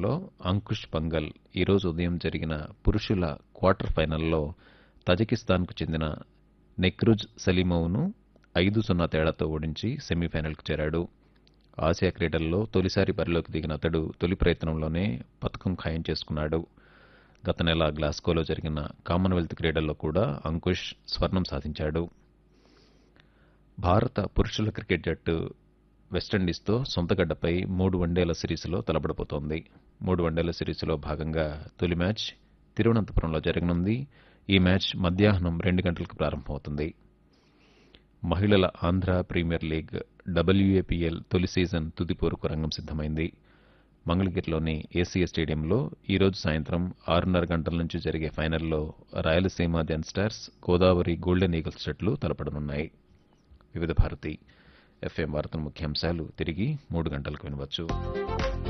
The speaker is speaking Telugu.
విభాగంలో అంకుష్ పంగల్ ఈరోజు ఉదయం జరిగిన పురుషుల క్వార్టర్ ఫైనల్లో తజకిస్తాన్కు చెందిన నెక్రుజ్ సలీమోవ్ను ఐదు సున్నా తేడాతో ఓడించి సెమీఫైనల్కు చేరాడు ఆసియా క్రీడల్లో తొలిసారి బరిలోకి దిగిన అతడు తొలి ప్రయత్నంలోనే పథకం ఖాయం చేసుకున్నాడు గత నెల గ్లాస్గోలో జరిగిన కామన్వెల్త్ క్రీడల్లో కూడా అంకుష్ స్వర్ణం సాధించాడు భారత పురుషుల క్రికెట్ జట్టు వెస్టిండీస్తో సొంతగడ్డపై మూడు వన్డేల సిరీస్లో తలపడబోతోంది మూడు వన్డేల సిరీస్లో భాగంగా తొలి మ్యాచ్ తిరువనంతపురంలో జరగనుంది ఈ మ్యాచ్ మధ్యాహ్నం రెండు గంటలకు ప్రారంభమవుతుంది మహిళల ఆంధ్ర ప్రీమియర్ లీగ్ డబ్ల్యూఏపీఎల్ తొలి సీజన్ తుది పోరుకు రంగం సిద్ధమైంది మంగళగిరిలోని ఏసీఏ స్టేడియంలో ఈరోజు సాయంత్రం ఆరున్నర గంటల నుంచి జరిగే ఫైనల్లో Rayalaseema Gen Stars Godavari Golden Eagles జట్లు తలపడనున్నాయి వివిధ భారతి ఎఫ్ఎం వార్తల ముఖ్యాంశాలు తిరిగి మూడు గంటలకు వినవచ్చు